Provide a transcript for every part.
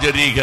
ராஜரீக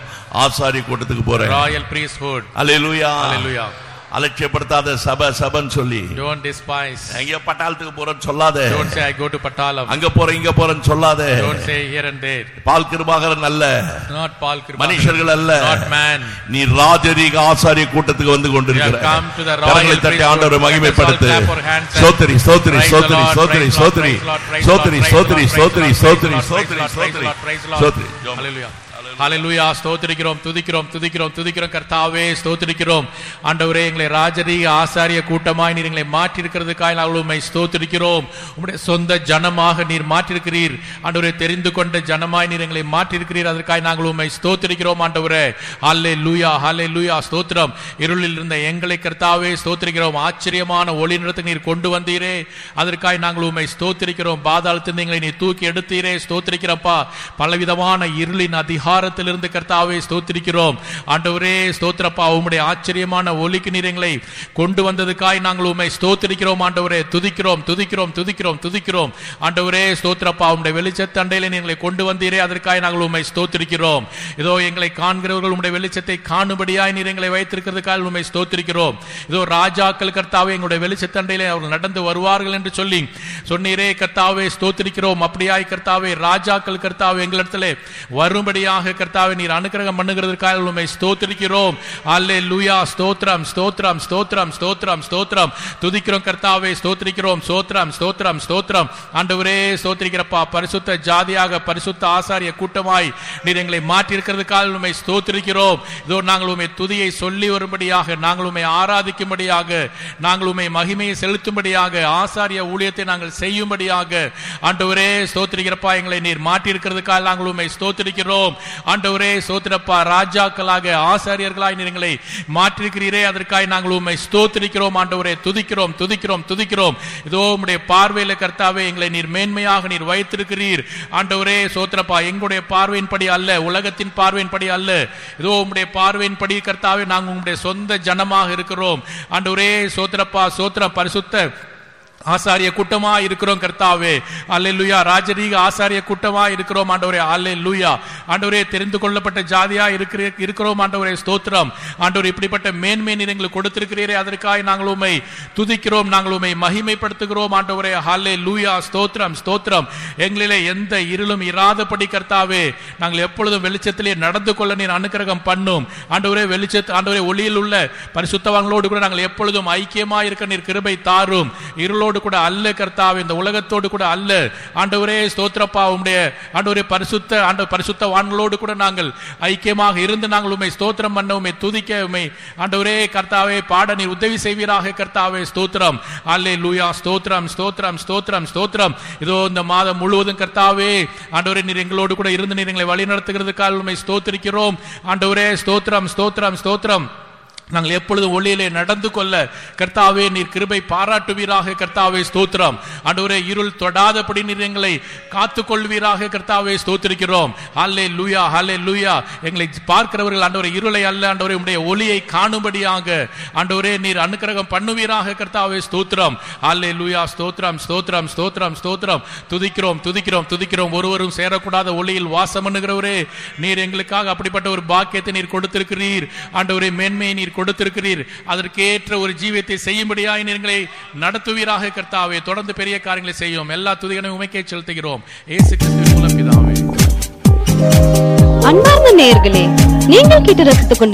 ஆசாரி கூட்டத்துக்கு போறேன் royal priesthood. அல்லேலூயா Hallelujah. அலட்சியப்படுத்தாத சபை சபைன்னு சொல்லி Don't despise. எங்க பட்டாளத்துக்கு போறேன்னு சொல்லாத Don't say, I go to Patalam. அங்க போறேன் இங்க போறேன்னு சொல்லாத Don't say here and there. பால் கிருபாகரன் அல்ல Not Paul Kripa. மனுஷர்கள் அல்ல Not man. நீ ராஜரீக ஆசாரிய கூட்டத்துக்கு வந்து We have கொண்டிருக்கிற come to the கரங்களை royal தட்டி priesthood. ஆண்டவரை Let us all மகிமைப்படுத்து clap our hands and சோத்திரி சோத்திரி praise the சோத்திரி Lord, சோத்திரி praise the Lord, சோத்திரி praise the Lord, praise the சோத்திரி Lord, சோத்திரி praise the சோத்திரி Lord, சோத்திரி praise the சோத்திரி Lord, praise the சோத்திரி Lord, praise the Lord. சோத்திரி ஜெபம். Hallelujah. ஹalleluya ஸ்தோத்திரிக்கிறோம் துதிக்கிறோம் துதிக்கிறோம் துதிக்கிறோம் கர்த்தாவே ஸ்தோத்திரிக்கிறோம் ஆண்டவரே எங்களை ராஜரீக ஆசாரிய கூட்டமாய் நீர் எங்களை மாற்றி இருக்கிறதுக்காக நாங்கள் உம்மை ஸ்தோத்திரிக்கிறோம் உம்முடைய சொந்த ஜனமாக நீர் மாற்றிருக்கிறீர் ஆண்டவரே தெரிந்து கொண்ட ஜனமாய் நீர் எங்களை மாற்றிருக்கிறீர் அதற்காக நாங்கள் உம்மை ஸ்தோத்திரிக்கிறோம் ஆண்டவரே ஹல்லே லூயா ஹல்லே லூயா ஸ்தோத்திரம் இருளில் இருந்த எங்களை கர்த்தாவே ஸ்தோத்திரிக்கிறோம் ஆச்சரியமான ஒளி நிறத்துக்கு நீர் கொண்டு வந்தீரே அதற்காக நாங்கள் உம்மை ஸ்தோத்திரிக்கிறோம் பாதாளத்திலிருந்து எங்களை நீ தூக்கி எடுத்தீரே ஸ்தோத்திரிக்கிறப்பா பலவிதமான இருளின் அதிகாரத்திலிருந்து கர்த்தாவே ஸ்தோத்திரிக்கிறோம் ஆண்டவரே ஸ்தோத்திரப்பா உம்முடைய ஆச்சரியமான ஒலிக்கு நீர் எங்களை கொண்டு வந்ததுக்காய் நாங்கள் உம்மை ஸ்தோத்திரிக்கிறோம் ஆண்டவரே துதிக்கிறோம் துதிக்கிறோம் துதிக்கிறோம் துதிக்கிறோம் ஆண்டவரே ஸ்தோத்திரப்பா உம்முடைய வெளிச்சத்தண்டையில நீர் எங்களை கொண்டு வந்தீரே அதற்காக நாங்கள் உம்மை ஸ்தோத்திரிக்கிறோம் இதோ எங்களை காண்கிறவர்கள் உம்முடைய வெளிச்சத்தை காணும்படியாய் நீர் எங்களை வைத்திருக்கிறதுக்காக உம்மை ஸ்தோத்திரிக்கிறோம் இதோ ராஜாக்கள் கர்த்தாவே எங்களுடைய வெளிச்சத்தண்டையிலே அவர்கள் நடந்து வருவார்கள் என்று சொல்லி சொன்னீரே கர்த்தாவே ஸ்தோத்திரிக்கிறோம் அப்படியாய் கர்த்தாவே ராஜாக்கள் கர்த்தாவே எங்களிடத்திலே வரும்படியாக கர்த்தாவே நீர் அனுக்கிரகம் பண்ணுகிறதற்காக உண்மை ஸ்தோத்திரிக்கிறோம் அல்லே லூயா ஸ்தோத்திரம் ஸ்தோத்திரம் ஸ்தோத்திரம் ஸ்தோத்திரம் ஸ்தோத்திரம் துதிக்கிறோம் கர்த்தாவே ஸ்தோத்திரிக்கிறோம் ஸ்தோத்திரம் ஸ்தோத்திரம் ஸ்தோத்திரம் ஆண்டவரே ஸ்தோத்திரிக்கிறப்பா பரிசுத்த ஜாதியாக பரிசுத்த ஆசாரிய கூட்டமாய் நீர் எங்களை மாற்றி இருக்கிறதுக்காக உண்மை ஸ்தோத்திரிக்கிறோம் இதோ நாங்கள் உண்மை துதியை சொல்லி வரும்படியாக நாங்கள் உண்மை ஆராதிக்கும்படியாக நாங்கள் உண்மை மகிமையை செலுத்தும்படியாக ஆசாரிய ஊழியத்தை நாங்கள் செய்யும்படியாக ஆண்டவரே ஸ்தோத்திரிக்கிறப்பா எங்களை நீர் மாற்றி இருக்கிறதுக்காக நாங்கள் உண்மை ஸ்தோத்திரிக்கிறோம் ஆண்டவரே ஸ்தோத்திரப்பா ராஜாக்களாக ஆசாரியர்களாய் நீர் எங்களை மாற்றிருக்கிறீரே அதற்காக நாங்கள் உண்மை ஸ்தோத்திரிக்கிறோம் ஆண்டவரே துதிக்கிறோம் துதிக்கிறோம் துதிக்கிறோம் இதோ உம்முடைய பார்வையில கர்த்தாவே எங்களை நீர் மேன்மையாக நீர் வைத்திருக்கிறீர் ஆண்டவரே சோத்திரப்பா எங்களுடைய பார்வையின்படி அல்ல உலகத்தின் பார்வையின்படி அல்ல இதோ உம்முடைய பார்வையின்படி கர்த்தாவே நாங்கள் உம்முடைய சொந்த ஜனமாக இருக்கிறோம் ஆண்டவரே சோத்திரப்பா சோத்திரம் பரிசுத்த ஆசாரிய கூட்டமா இருக்கிறோம் கர்த்தாவே அல்லேலூயா ராஜரீக ஆசாரிய கூட்டமா இருக்கிறோம் ஆண்டவரே அல்லேலூயா ஆண்டவரே தெரிந்து கொள்ளப்பட்ட ஜாதியா இருக்கிற இருக்கிறோம் ஆண்டவரே ஸ்தோத்திரம் ஆண்டவர் இப்படிப்பட்ட மேன்மை நீர் எங்களுக்கு கொடுத்திருக்கிறீரே அதற்காக நாங்கள் உண்மை துதிக்கிறோம் நாங்கள் உண்மை மகிமைப்படுத்துகிறோம் ஆண்டவரே ஹல்லே லூயா ஸ்தோத்திரம் ஸ்தோத்திரம் எங்களிலே எந்த இருளும் இராதபடி கர்த்தாவே நாங்கள் எப்பொழுதும் வெளிச்சத்திலே நடந்து கொள்ள நீர் அனுக்கிரகம் பண்ணும் ஆண்டவரே வெளிச்சத்து ஆண்டவரே ஒளியில் உள்ள பரிசுத்தவான்களோடு கூட நாங்கள் எப்பொழுதும் ஐக்கியமா இருக்க நீர் கிருபை தாரும் இருளோடு கூட அல்ல கர்த்தாவே இந்த உலகத்தோடு கூட அல்ல ஆண்டவரே ஸ்தோத்திரப்பா உம்முடைய ஆண்டவரே பரிசுத்த ஆண்டு பரிசுத்தவான்களோடு கூட நாங்கள் ஐக்கியமாக இருந்து நாங்கள் உண்மை ஸ்தோத்திரம் பண்ண உண்மை துதிக்க உண்மை ஆண்டவரே கர்த்தாவே பாட நீர் உதவி செய்வீராக கர்த்தாவே ஸ்தோத்திரம் அல்லே லூயா ஸ்தோத்திரம் ஸ்தோத்திரம் ஸ்தோத்திரம் ஸ்தோத்திரம் இதோ இந்த மாதம் முழுவதும் கர்த்தாவே ஆண்டவரே நீர் எங்களோடு கூட இருந்து நீர் எங்களை வழி நடத்துகிறதுக்காக உண்மை ஸ்தோத்திரிக்கிறோம் ஆண்டவரே ஸ்தோத்திரம் ஸ்தோத்திரம் ஸ்தோத்திரம் நாங்கள் எப்பொழுதும் ஒளியிலே நடந்து கொள்ள கர்த்தாவே நீர் கிருபை பாராட்டுவீராக கர்த்தாவே ஸ்தோத்திரம் ஆண்டவரே இருள் தொடாதபடி நீர் எங்களை காத்துக் கொள்வீராக கர்த்தாவே ஸ்தோத்திரிக்கிறோம் ஹல்லே லூயா ஹல்லே லூயா எங்களை பார்க்கிறவர்கள் ஆண்டவரே இருளை அல்ல ஆண்டவரே உடைய ஒளியை காணும்படியாக ஆண்டவரே நீர் அனுக்கிரகம் பண்ணுவீராக கர்த்தாவே ஸ்தோத்திரம் ஹல்லே லூயா ஸ்தோத்திரம் ஸ்தோத்திரம் ஸ்தோத்திரம் ஸ்தோத்திரம் துதிக்கிறோம் துதிக்கிறோம் துதிக்கிறோம் ஒருவரும் சேரக்கூடாத ஒளியில் வாசம் பண்ணுகிறவரே நீர் எங்களுக்காக அப்படிப்பட்ட ஒரு பாக்கியத்தை நீர் கொடுத்திருக்கிறீர் ஆண்டவரே மேன்மையை நீர் கொடுத்திருக்கிறீர் அதற்கேற்ற ஒரு ஜீவியத்தை செய்யும்படியாய் நீர் எங்களை நடத்துவீராக கர்த்தாவே தொடர்ந்து பெரிய காரியங்களை செய்யும் எல்லா துதிகளையும் உமைக்கே செலுத்துகிறோம் இயேசு கிறிஸ்துவின் மூலம் பிதாவே அன்பார்ந்த நேயர்களே நீங்கள் கேட்டு ரசித்துக் கொண்டிருக்கும்